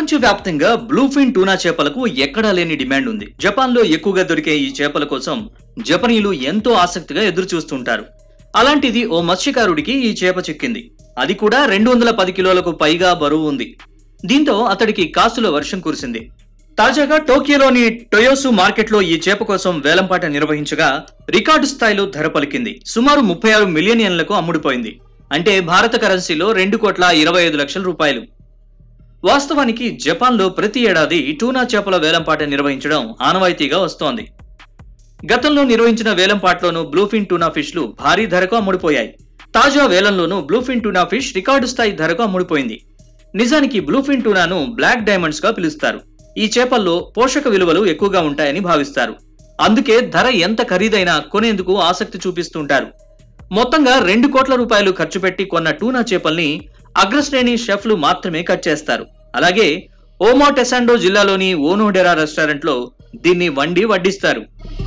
ప్రపంచవ్యాప్తంగా బ్లూఫిన్ టూనా చేపలకు ఎక్కడా లేని డిమాండ్ ఉంది జపాన్ లో ఎక్కువగా దొరికే ఈ చేపల కోసం జపనీయులు ఎంతో ఆసక్తిగా ఎదురు చూస్తుంటారు అలాంటిది ఓ మత్స్యకారుడికి ఈ చేప చిక్కింది అది కూడా రెండు వందల పది కిలోలకు పైగా బరువు ఉంది దీంతో అతడికి కాసుల వర్షం కురిసింది తాజాగా టోక్యోలోని టొయోసు మార్కెట్లో ఈ చేప కోసం వేలంపాట నిర్వహించగా రికార్డు స్థాయిలో ధర పలికింది సుమారు ముప్పై ఆరు మిలియన్ యెన్లకు అమ్ముడుపోయింది అంటే భారత కరెన్సీలో రెండు కోట్ల ఇరవై ఐదు లక్షల రూపాయలు వాస్తవానికి జపాన్లో ప్రతి ఏడాది టూనా చేపల వేలంపాట నిర్వహించడం ఆనవాయితీగా వస్తోంది గతంలో నిర్వహించిన వేలంపాట్లోనూ బ్లూఫిన్ టూనా ఫిష్లు భారీ ధరకు అమ్ముడుపోయాయి తాజా వేలంలోనూ బ్లూఫిన్ టూనా ఫిష్ రికార్డు స్థాయి ధరకు అమ్ముడుపోయింది నిజానికి బ్లూఫిన్ టూనాను బ్లాక్ డైమండ్స్ గా పిలుస్తారు ఈ చేపల్లో పోషక విలువలు ఎక్కువగా ఉంటాయని భావిస్తారు అందుకే ధర ఎంత ఖరీదైనా కొనేందుకు ఆసక్తి చూపిస్తుంటారు మొత్తంగా రెండు కోట్ల రూపాయలు ఖర్చు పెట్టి కొన్న టూనా చేపల్ని అగ్రశ్రేణి షెఫ్లు మాత్రమే కట్ చేస్తారు అలాగే ఓమో టెసాండో జిల్లాలోని ఓనోడెరా రెస్టారెంట్లో దీన్ని వండి వడ్డిస్తారు